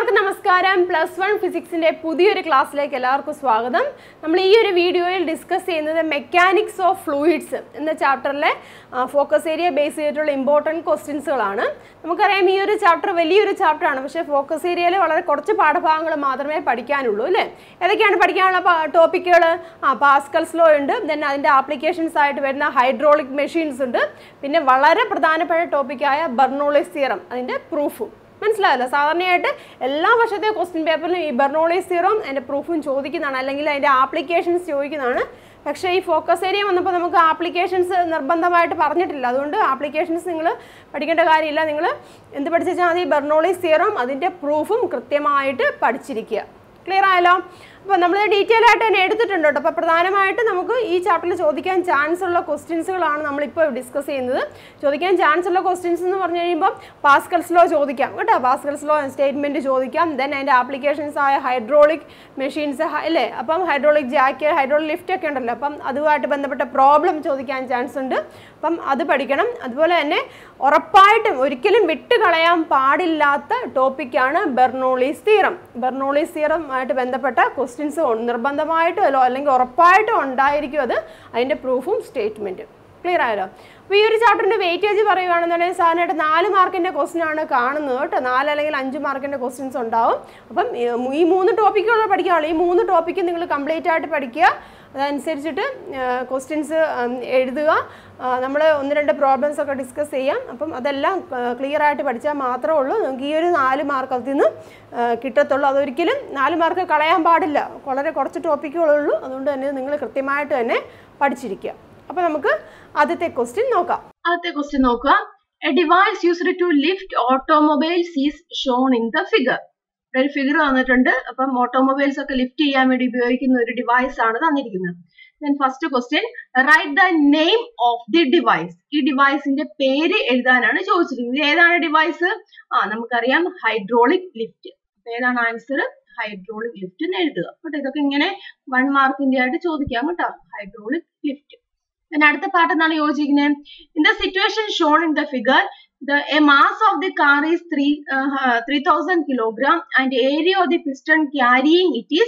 എല്ലാവർക്കും നമസ്കാരം plus one ഫിസിക്സിന്റെ പുതിയൊരു ക്ലാസ്സിലേക്ക് എല്ലാവർക്കും സ്വാഗതം നമ്മൾ ഈ ഒരു വീഡിയോയിൽ ഡിസ്കസ് ചെയ്യുന്നത് മെക്കാനിക്സ് ഓഫ് ഫ്ലൂയിഡ്സ് എന്ന ചാപ്റ്ററിലെ ഫോക്കസ് ഏരിയ ബേസ് ചെയ്തിട്ടുള്ള ഇമ്പോർട്ടൻറ്റ് ക്വസ്റ്റ്യൻസുകളാണ് നമുക്കറിയാം ഈ ഒരു ചാപ്റ്റർ വലിയൊരു ചാപ്റ്ററാണ് പക്ഷേ ഫോക്കസ് ഏരിയയിൽ വളരെ കുറച്ച് പാഠഭാഗങ്ങൾ മാത്രമേ പഠിക്കാനുള്ളൂ അല്ലേ ഏതൊക്കെയാണ് പഠിക്കാനുള്ള ടോപ്പിക്കുകൾ ആ പാസ്കൽസ് ലോ ഉണ്ട് ദെൻ അതിൻ്റെ ആപ്ലിക്കേഷൻസ് ആയിട്ട് വരുന്ന ഹൈഡ്രോളിക് മെഷീൻസ് ഉണ്ട് പിന്നെ വളരെ പ്രധാനപ്പെട്ട ടോപ്പിക്കായ ബർണോളിസ് തിയറം അതിൻ്റെ പ്രൂഫും മനസ്സിലായല്ലോ സാധാരണയായിട്ട് എല്ലാ വർഷത്തെ ക്വസ്റ്റ്യൻ പേപ്പറിലും ഈ ബെർണോളിസ് തിയറും അതിൻ്റെ പ്രൂഫും ചോദിക്കുന്നതാണ് അല്ലെങ്കിൽ അതിൻ്റെ ആപ്ലിക്കേഷൻസ് ചോദിക്കുന്നതാണ് പക്ഷേ ഈ ഫോക്കസ് ഏരിയ വന്നപ്പോൾ നമുക്ക് ആപ്ലിക്കേഷൻസ് നിർബന്ധമായിട്ട് പറഞ്ഞിട്ടില്ല അതുകൊണ്ട് ആപ്ലിക്കേഷൻസ് നിങ്ങൾ പഠിക്കേണ്ട കാര്യമില്ല നിങ്ങൾ എന്ത് പഠിച്ചാൽ മതി ബെർണോളിസ് തിയറും അതിൻ്റെ പ്രൂഫും കൃത്യമായിട്ട് പഠിച്ചിരിക്കുക ക്ലിയർ ആയല്ലോ അപ്പോൾ നമ്മൾ ഡീറ്റെയിൽ ആയിട്ട് തന്നെ എടുത്തിട്ടുണ്ട് കേട്ടോ അപ്പോൾ പ്രധാനമായിട്ട് നമുക്ക് ഈ ചാപ്റ്ററിൽ ചോദിക്കാൻ ചാൻസ് ഉള്ള ക്വസ്റ്റ്യൻസുകളാണ് നമ്മളിപ്പോൾ ഡിസ്കസ് ചെയ്യുന്നത് ചോദിക്കാൻ ചാൻസ് ഉള്ള ക്വസ്റ്റ്യൻസ് എന്ന് പറഞ്ഞു കഴിയുമ്പോൾ പാസ്കൽസ് ലോ ചോദിക്കാം കേട്ടോ പാസ്കൽസ് ലോ സ്റ്റേറ്റ്മെൻറ്റ് ചോദിക്കാം ദെൻ അതിൻ്റെ ആപ്ലിക്കേഷൻസ് ആയ ഹൈഡ്രോളിക് മെഷീൻസ് അല്ലേ അപ്പം ഹൈഡ്രോളിക് ജാക്ക് ഹൈഡ്രോളിക് ലിഫ്റ്റ് ഒക്കെ ഉണ്ടല്ലോ അപ്പം അതുമായിട്ട് ബന്ധപ്പെട്ട പ്രോബ്ലം ചോദിക്കാൻ ചാൻസ് ഉണ്ട് അപ്പം അത് പഠിക്കണം അതുപോലെ തന്നെ ഉറപ്പായിട്ടും ഒരിക്കലും വിട്ട് കളയാൻ പാടില്ലാത്ത ടോപ്പിക്കാണ് ബെർണോളീസ് തീറം ബെർണോളീസ് തീറമായിട്ട് ബന്ധപ്പെട്ട ക്വസ്റ്റ്യൻസ് നിർബന്ധമായിട്ടും അല്ലോ അല്ലെങ്കിൽ ഉറപ്പായിട്ടും ഉണ്ടായിരിക്കും അത് അതിൻ്റെ പ്രൂഫും സ്റ്റേറ്റ്മെൻറ്റും ക്ലിയർ ആയല്ലോ അപ്പോൾ ഈ ഒരു ചാപ്റ്ററിൻ്റെ വെയിറ്റേജ് പറയുകയാണെന്നുണ്ടെങ്കിൽ സാധാരണയായിട്ട് നാല് മാർക്കിൻ്റെ ക്വസ്റ്റ്യൻ ആണ് കാണുന്നത് കേട്ടോ നാല് അല്ലെങ്കിൽ അഞ്ച് മാർക്കിൻ്റെ ക്വസ്റ്റ്യൻസ് ഉണ്ടാവും അപ്പം ഈ മൂന്ന് ടോപ്പിക്കുകൾ പഠിക്കാനുള്ളൂ ഈ മൂന്ന് ടോപ്പിക്ക് നിങ്ങൾ കംപ്ലീറ്റ് ആയിട്ട് പഠിക്കുക അതനുസരിച്ചിട്ട് ക്വസ്റ്റ്യൻസ് എഴുതുക നമ്മൾ ഒന്ന് രണ്ട് പ്രോബ്ലംസ് ഒക്കെ ഡിസ്കസ് ചെയ്യാം അപ്പം അതെല്ലാം ക്ലിയർ ആയിട്ട് പഠിച്ചാൽ മാത്രമേ ഉള്ളൂ നമുക്ക് ഈ ഒരു നാല് മാർക്ക് അതിൽ നിന്ന് കിട്ടത്തുള്ളൂ അതൊരിക്കലും നാല് മാർക്ക് കളയാൻ പാടില്ല വളരെ കുറച്ച് ടോപ്പിക്കുകളുള്ളൂ അതുകൊണ്ട് തന്നെ നിങ്ങൾ കൃത്യമായിട്ട് തന്നെ പഠിച്ചിരിക്കുക അപ്പോൾ നമുക്ക് ആദ്യത്തെ ക്വസ്റ്റ്യൻ നോക്കാം ആദ്യത്തെ ക്വസ്റ്റ്യൻ നോക്കുക a device used to lift automobiles is shown in the figure ഒരു ഫിഗർ തന്നിട്ടുണ്ട് അപ്പം ഓട്ടോമൊബൈൽസ് ഒക്കെ ലിഫ്റ്റ് ചെയ്യാൻ വേണ്ടി ഉപയോഗിക്കുന്ന ഒരു ഡിവൈസ് ആണ് തന്നിരിക്കുന്നത് then first question write the name of the device ഈ ഡിവൈസിന്റെ പേര് എഴുതാനാണ് ചോദിച്ചിരിക്കുന്നത് ഏതാണ് ഡിവൈസ് ആ നമുക്കറിയാം ഹൈഡ്രോളിക് ലിഫ്റ്റ് അപ്പൊ ഏതാണ് ആൻസർ ഹൈഡ്രോളിക് ലിഫ്റ്റ് എന്ന് എഴുതുക കേട്ടോ ഇതൊക്കെ ഇങ്ങനെ വൺ മാർക്കിന്റെ ആയിട്ട് ചോദിക്കാം കേട്ടോ ഹൈഡ്രോളിക് ലിഫ്റ്റ് പിന്നെ അടുത്ത പാട്ട് എന്താണ് യോജിക്കുന്നത് in the situation shown in the figure the a mass of the car is 3 uh, 3000 kilogram and area of the piston carrying it is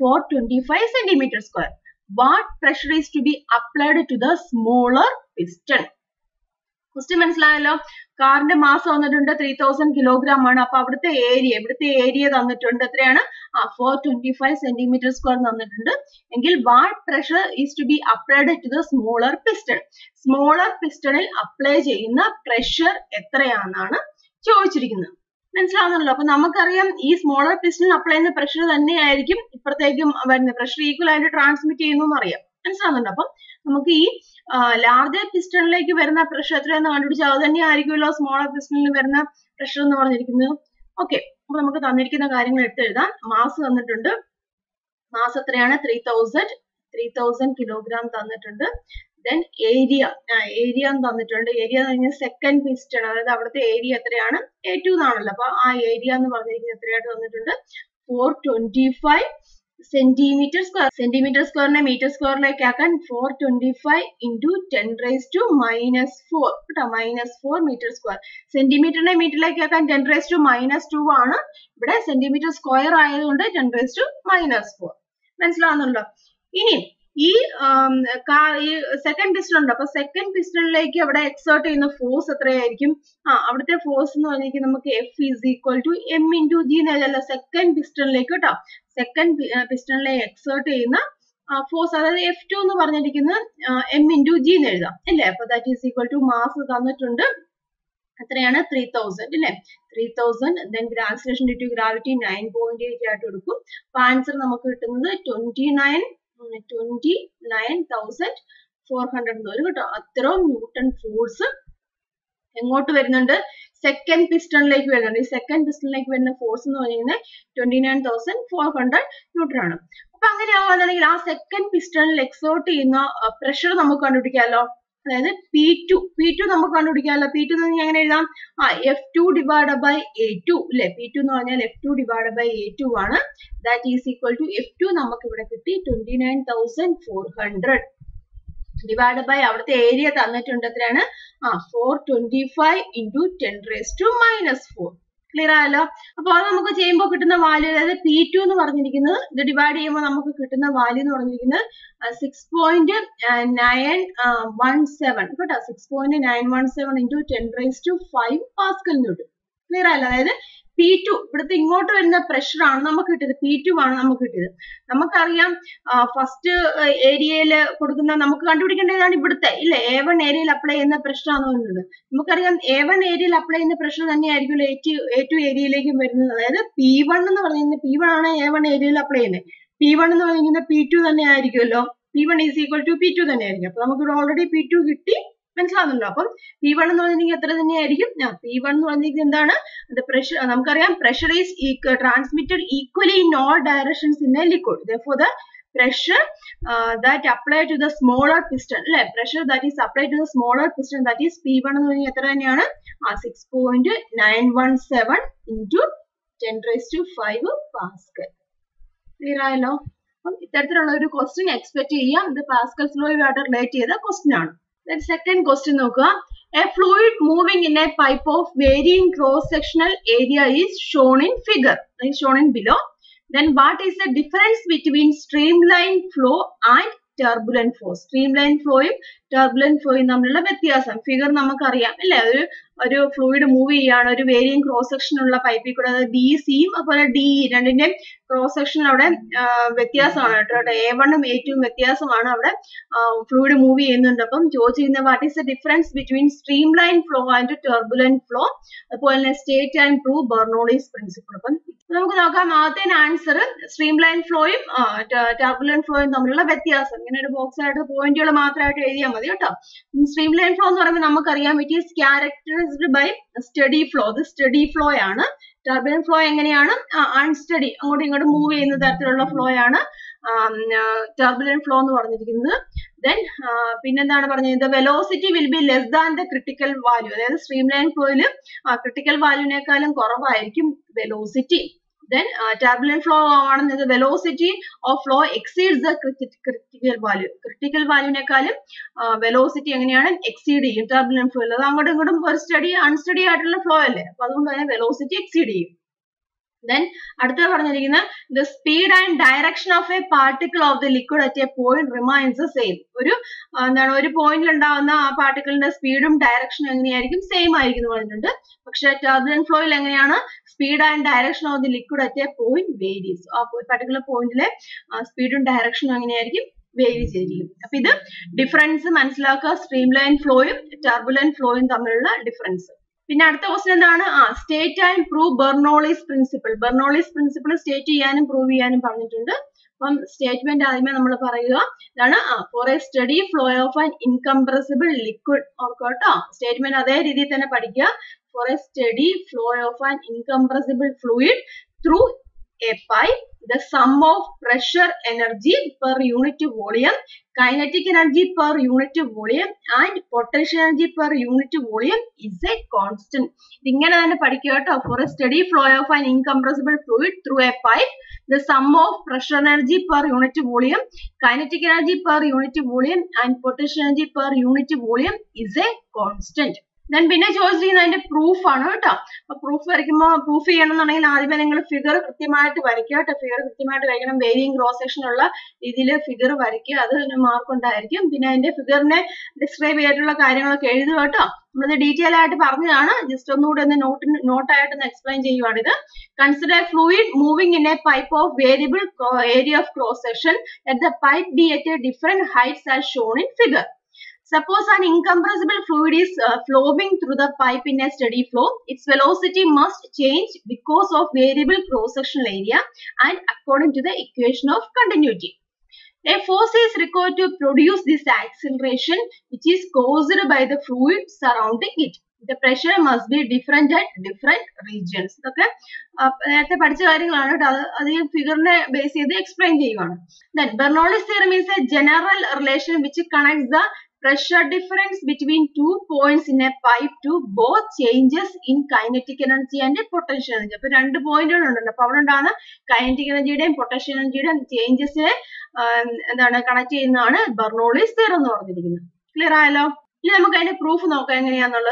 425 centimeter square what pressure is to be applied to the smaller piston question മനസ്സിലായല്ലോ കാറിന്റെ മാസം വന്നിട്ടുണ്ട് three thousand kilogram ആണ് അപ്പൊ അവിടുത്തെ area ഇവിടുത്തെ area തന്നിട്ടുണ്ട് എത്രയാണ് ആ four twenty five centimetre square തന്നിട്ടുണ്ട് എങ്കിൽ what pressure is to be applied to the smaller piston smaller പിസ്റ്റണിൽ അപ്ലൈ ചെയ്യുന്ന പ്രഷർ എത്രയാണെന്നാണ് ചോദിച്ചിരിക്കുന്നത് മനസ്സിലാവുന്നല്ലോ അപ്പൊ നമുക്കറിയാം ഈ സ്മോളർ പിസ്റ്റണിൽ അപ്ലൈ ചെയ്യുന്ന പ്രഷർ തന്നെയായിരിക്കും ഇപ്പുറത്തേക്കും വരുന്ന പ്രഷർ ഈക്വൽ ആയിട്ട് ട്രാൻസ്മിറ്റ് ചെയ്യുന്നു എന്നറിയാം മനസ്സിലാവുന്നുണ്ട് അപ്പം നമുക്ക് ഈ ലാർജർ പിസ്റ്റണിലേക്ക് വരുന്ന പ്രഷർ എത്രയെന്ന് കണ്ടുപിടിച്ചാൽ അത് തന്നെ ആയിരിക്കുമല്ലോ സ്മോളർ പിസ്റ്റണിൽ വരുന്ന പ്രഷർ എന്ന് പറഞ്ഞിരിക്കുന്നത് ഓക്കെ അപ്പൊ നമുക്ക് തന്നിരിക്കുന്ന കാര്യങ്ങൾ എടുത്തെഴുതാം മാസ് തന്നിട്ടുണ്ട് മാസ് എത്രയാണ് three thousand three thousand kilogram തന്നിട്ടുണ്ട് ദെൻ ഏരിയ ഏരിയ തന്നിട്ടുണ്ട് ഏരിയ എന്ന് പറഞ്ഞാൽ സെക്കൻഡ് പിസ്റ്റൺ അതായത് അവിടുത്തെ ഏരിയ എത്രയാണ് എ ടു എന്നാണല്ലോ അപ്പൊ ആ ഏരിയ എന്ന് പറഞ്ഞിരിക്കുന്നത് എത്രയായിട്ട് തന്നിട്ടുണ്ട് four twenty five centimetre square centimetre സ്ക്വയറിനെ മീറ്റർ സ്ക്വയറിലേക്ക് ആക്കാൻ four twenty five into ten rice to minus four കേട്ടോ മൈനസ് ഫോർ മീറ്റർ സ്ക്വയർ സെന്റിമീറ്ററിനെ മീറ്ററിലേക്ക് ആക്കാൻ ten rice to minus two ആണ് ഇവിടെ സെന്റിമീറ്റർ സ്ക്വയർ ആയതുകൊണ്ട് ten rice to minus four മനസ്സിലാവുന്നുണ്ടല്ലോ ഇനി ഈ ഈ സെക്കൻഡ് പിസ്റ്റൺ ഉണ്ട് അപ്പൊ സെക്കൻഡ് പിസ്റ്റണിലേക്ക് അവിടെ എക്സേർട്ട് ചെയ്യുന്ന ഫോഴ്സ് എത്രയായിരിക്കും ആ അവിടുത്തെ ഫോഴ്സ് എന്ന് പറഞ്ഞിരിക്കും നമുക്ക് F is equal to M into G എന്ന് എഴുതല്ല സെക്കൻഡ് പിസ്റ്റണിലേക്ക് കേട്ടോ സെക്കൻഡ് പിസ്റ്റണിലേക്ക് എക്സേർട്ട് ചെയ്യുന്ന ഫോഴ്സ് അതായത് എഫ് ടു എന്ന് പറഞ്ഞിരിക്കുന്നത് എം ഇൻറ്റു ജി എന്ന് എഴുതാം അല്ലേ അപ്പൊ that is equal to mass തന്നിട്ടുണ്ട് എത്രയാണ് ത്രീ തൗസൻഡ് അല്ലേ three thousand then translation due to gravity nine point eight ആയിട്ട് എടുക്കും അപ്പൊ ആൻസർ നമുക്ക് കിട്ടുന്നത് twenty nine twenty nine thousand four hundred എന്ന് വരും കേട്ടോ അത്രയും ന്യൂട്ടൺ ഫോഴ്സ് എങ്ങോട്ട് വരുന്നുണ്ട് സെക്കൻഡ് പിസ്റ്റണിലേക്ക് വരുന്നുണ്ട് ഈ സെക്കൻഡ് പിസ്റ്റണിലേക്ക് വരുന്ന ഫോഴ്സ് എന്ന് പറയുന്നത് twenty nine thousand four hundred newton ആണ് അപ്പൊ അങ്ങനെ ആവുകയാണെങ്കിൽ ആ സെക്കൻഡ് പിസ്റ്റണിൽ എക്സോർട്ട് ചെയ്യുന്ന പ്രഷർ നമുക്ക് കണ്ടുപിടിക്കാമല്ലോ അതായത് പി ടു പി ടു നമുക്ക് കണ്ടുപിടിക്കാമല്ലോ പി ടു എന്ന് എങ്ങനെ എഴുതാം ആ F two divide by A two അല്ലെ പി ടു എന്ന് പറഞ്ഞാൽ F two divide by A two ആണ് that is equal to F two നമുക്ക് ഇവിടെ കിട്ടി twenty nine thousand four hundred divide by അവിടുത്തെ ഏരിയ തന്നിട്ടുണ്ട് എത്രയാണ് ആ four twenty five into ten raise to minus four clear ആയല്ലോ അപ്പൊ അത് നമുക്ക് ചെയ്യുമ്പോൾ കിട്ടുന്ന വാല്യൂ അതായത് പി ടു എന്ന് പറഞ്ഞിരിക്കുന്നത് ഇത് ഡിവൈഡ് ചെയ്യുമ്പോൾ നമുക്ക് കിട്ടുന്ന വാല്യൂ എന്ന് പറഞ്ഞിരിക്കുന്നത് six point nine one seven കേട്ടോ six point nine one seven into ten rice to five പാസ്കലിന് കിട്ടും ക്ലിയർ ആയല്ലോ അതായത് പി ടു ഇവിടുത്തെ ഇങ്ങോട്ട് വരുന്ന പ്രഷർ ആണ് നമുക്ക് കിട്ടിയത് പി ടു ആണ് നമുക്ക് കിട്ടിയത് നമുക്കറിയാം ഫസ്റ്റ് ഏരിയയിൽ കൊടുക്കുന്ന നമുക്ക് കണ്ടുപിടിക്കേണ്ടതാണ് ഇവിടുത്തെ ഇല്ലേ എ വൺ ഏരിയയിൽ അപ്ലൈ ചെയ്യുന്ന പ്രഷർ ആണ് വരുന്നത് നമുക്കറിയാം എ വൺ ഏരിയയിൽ അപ്ലൈ ചെയ്യുന്ന പ്രഷർ തന്നെയായിരിക്കും എ ടു എ ടു ഏരിയയിലേക്കും വരുന്നത് അതായത് പി വൺ എന്ന് പറഞ്ഞിരുന്നത് പി വൺ ആണ് എ വൺ ഏരിയയിൽ അപ്ലൈ ചെയ്യുന്നത് പി വൺ എന്ന് പറഞ്ഞിരിക്കുന്നത് പി ടു തന്നെ ആയിരിക്കുമല്ലോ P one is equal to P two തന്നെ ആയിരിക്കും അപ്പൊ നമുക്ക് ഓൾറെഡി പി ടു കിട്ടി മനസ്സിലാവുന്നല്ലോ അപ്പം പി വൺ എന്ന് പറഞ്ഞിട്ടുണ്ടെങ്കിൽ എത്ര തന്നെയായിരിക്കും പി വൺ എന്ന് പറഞ്ഞിരിക്കുന്നത് എന്താണ് പ്രഷർ നമുക്കറിയാം pressure is transmitted equally in all directions in a liquid though the pressure uh, that applied to the smaller piston അല്ലെ pressure that is applied to the smaller piston that is P1 എന്ന് പറഞ്ഞാൽ എത്ര തന്നെയാണ് ആ six point nine one seven into ten rice to five pascal clear ആയല്ലോ അപ്പം ഇത്തരത്തിലുള്ള ഒരു ക്വസ്റ്റ്യൻ എക്സ്പെക്ട് ചെയ്യാം ഇത് പാസ്കൽ ഫ്ലോയുമായിട്ട് റിലേറ്റ് ചെയ്ത ക്വസ്റ്റ്യൻ ആണ് സെക്കൻഡ് ക്വസ്റ്റ്യൻ നോക്കുക a fluid moving in a pipe of varying cross sectional area is shown in figure shown in below then what is the difference between streamline flow and turbulent flow streamline flowയും turbulent flowയും തമ്മിലുള്ള വ്യത്യാസം figure നമുക്കറിയാം അല്ലെ ഒരു ഒരു fluid move ചെയ്യാണ് ഒരു വേരിയും ക്രോസ് സെക്ഷൻ ഉള്ള പൈപ്പിൽ കൂടെ അതായത് ബി സിയും അതുപോലെ ഡി രണ്ടിന്റെയും ക്രോസ് സെക്ഷൻ അവിടെ വ്യത്യാസമാണ് കേട്ടോ എ വണ്ണും എ ടുവും വ്യത്യാസമാണ് അവിടെ ഫ്ലൂയിഡ് മൂവ് ചെയ്യുന്നുണ്ട് അപ്പം ചോദിച്ചിരുന്ന what is the difference between streamline flow and turbulent flow അതുപോലെ തന്നെ state and prove Bernoulli's principle അപ്പം നമുക്ക് നോക്കാം ആദ്യത്തെ ആൻസർ സ്ട്രീം ലൈൻ ഫ്ലോയും ടർബുലന്റ് ഫ്ലോയും തമ്മിലുള്ള വ്യത്യാസം ഇങ്ങനെ ഒരു ബോക്സ് ആയിട്ട് പോയിന്റുകൾ മാത്രമായിട്ട് എഴുതിയാൽ മതി കേട്ടോ സ്ട്രീം ലൈൻ ഫ്ലോ എന്ന് പറയുമ്പോൾ നമുക്കറിയാം it is characterized by steady flow ഇത് സ്റ്റഡി ഫ്ലോ ആണ് ടർബുലന്റ് ഫ്ലോ എങ്ങനെയാണ് അൺസ്റ്റഡി അങ്ങോട്ടും ഇങ്ങോട്ടും മൂവ് ചെയ്യുന്ന തരത്തിലുള്ള ഫ്ലോ ആണ് ടർബുലന്റ് ഫ്ലോ എന്ന് പറഞ്ഞിരിക്കുന്നത് ദെൻ പിന്നെന്താണ് പറഞ്ഞത് velocity will be less than the critical value അതായത് സ്ട്രീം ലൈൻ ഫ്ലോയിൽ ക്രിട്ടിക്കൽ വാല്യൂവിനേക്കാളും കുറവായിരിക്കും velocity then uh, turbulent flow ആണെന്നത് velocity of flow exceeds the critical value critical വാല്യൂവിനേക്കാളും വെലോസിറ്റി എങ്ങനെയാണ് എക്സീഡ് ചെയ്യും ടർബുലന്റ് ഫ്ലോ അത് അങ്ങോട്ടും ഇങ്ങോട്ടും ഒരു സ്റ്റഡി അൺസ്റ്റഡി ആയിട്ടുള്ള ഫ്ലോ അല്ലേ അപ്പൊ അതുകൊണ്ട് തന്നെ വെലോസിറ്റി എക്സീഡ് ചെയ്യും ദെൻ അടുത്തത് പറഞ്ഞിരിക്കുന്നത് the speed and direction of a particle of the liquid at a point remains same ഒരു എന്താണ് ഒരു പോയിന്റിൽ ഉണ്ടാവുന്ന ആ പാർട്ടിക്കിളിന്റെ സ്പീഡും ഡയറക്ഷനും എങ്ങനെയായിരിക്കും സെയിം ആയിരിക്കും എന്ന് പറഞ്ഞിട്ടുണ്ട് പക്ഷെ ടർബുലന്റ് ഫ്ലോയിൽ എങ്ങനെയാണ് speed and direction of the liquid at a point varies ആ പർട്ടിക്കുലർ പോയിന്റിലെ സ്പീഡും ഡയറക്ഷനും എങ്ങനെയായിരിക്കും വേരി ചെയ്തിരിക്കും അപ്പൊ ഇത് ഡിഫറൻസ് മനസ്സിലാക്കുക സ്ട്രീം ലൈൻ ഫ്ലോയും ടർബുലന്റ് ഫ്ലോയും തമ്മിലുള്ള ഡിഫറൻസ് പിന്നെ അടുത്ത ക്വസ്റ്റൻ എന്താണ് ആ state and prove Bernoulli's principle Bernoulli's principle state ചെയ്യാനും പ്രൂവ് ചെയ്യാനും പറഞ്ഞിട്ടുണ്ട് അപ്പം സ്റ്റേറ്റ്മെന്റ് ആദ്യമേ നമ്മൾ പറയുക ഇതാണ് ആ for a steady flow of an incompressible liquid ഓർക്കോട്ടോ സ്റ്റേറ്റ്മെന്റ് അതേ രീതിയിൽ തന്നെ പഠിക്കുക for a steady flow of an incompressible fluid through a pipe the sum of pressure energy per unit volume, kinetic energy per unit volume and potential energy per unit volume is a constant. ഇങ്ങനെ തന്നെ പഠിക്കുക കേട്ടോ for a steady flow of an incompressible fluid through a pipe the sum of pressure energy per unit volume, kinetic energy per unit volume and potential energy per unit volume is a constant. Then പിന്നെ ചോദിച്ചിരിക്കുന്നത് അതിന്റെ proof ആണ് കേട്ടോ അപ്പൊ proof വരയ്ക്കുമ്പോൾ proof ചെയ്യണം എന്നുണ്ടെങ്കിൽ ആദ്യമേ നിങ്ങൾ ഫിഗർ കൃത്യമായിട്ട് വരയ്ക്കുക കേട്ടോ ഫിഗർ കൃത്യമായിട്ട് വരയ്ക്കണം വേരിയും ക്രോസ് സെക്ഷൻ ഉള്ള രീതിയിൽ ഫിഗർ വരയ്ക്കുക അത് മാർക്ക് ഉണ്ടായിരിക്കും പിന്നെ അതിന്റെ ഫിഗറിനെ ഡിസ്ക്രൈബ് ചെയ്തിട്ടുള്ള കാര്യങ്ങളൊക്കെ എഴുതുക കേട്ടോ നമ്മളത് ഡീറ്റെയിൽ ആയിട്ട് പറഞ്ഞതാണ് ജസ്റ്റ് ഒന്നുകൂടെ ഒന്ന് നോട്ട് നോട്ടായിട്ട് ഒന്ന് എക്സ്പ്ലെയിൻ ചെയ്യുവാണിത് consider fluid moving in a pipe of variable area of cross section at the pipe be at a different heights as shown in figure Suppose an incompressible fluid is uh, flowing through the pipe in a steady flow. Its velocity must change because of variable cross-sectional area and according to the equation of continuity. A force is required to produce this acceleration which is caused by the fluid surrounding it. The pressure must be different at different regions. ഇതൊക്കെ നേരത്തെ പഠിച്ച കാര്യങ്ങളാണ് കേട്ടോ അത് അത് ഈ ഫിഗറിനെ base ചെയ്ത് എക്സ്പ്ലെയിൻ ചെയ്യുവാണ് then Bernoulli's theorem is a general relation which connects the pressure difference between two points in a pipe to both changes in kinetic energy and potential energy. അപ്പൊ രണ്ട് പോയിന്റുകൾ ഉണ്ടല്ലോ അപ്പൊ അവിടെ ഉണ്ടാകുന്ന കൈനറ്റിക് എനർജിയുടെയും പൊട്ടൻഷ്യൽ എനർജിയുടെയും ചേഞ്ചസിനെ എന്താണ് കണക്ട് ചെയ്യുന്നതാണ് ബെർണോളിസ് തിയറം എന്ന് പറഞ്ഞിരിക്കുന്നത് ക്ലിയർ ആയല്ലോ ഇനി നമുക്ക് അതിന്റെ പ്രൂഫ് നോക്കാം എങ്ങനെയാന്നുള്ളത്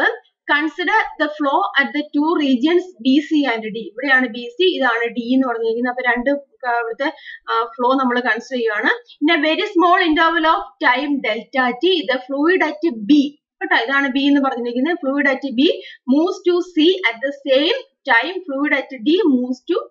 consider the flow at the two regions B C and D ഇവിടെയാണ് ബി സി ഇതാണ് ഡി എന്ന് പറഞ്ഞിരിക്കുന്നത് അപ്പൊ രണ്ട് ഇവിടുത്തെ ഫ്ലോ നമ്മൾ കൺസിഡർ ചെയ്യുകയാണ് in a very small interval of time delta T the fluid at B കേട്ടോ ഇതാണ് ബി എന്ന് പറഞ്ഞിരിക്കുന്നത് fluid at B moves to C at the same time fluid at D moves to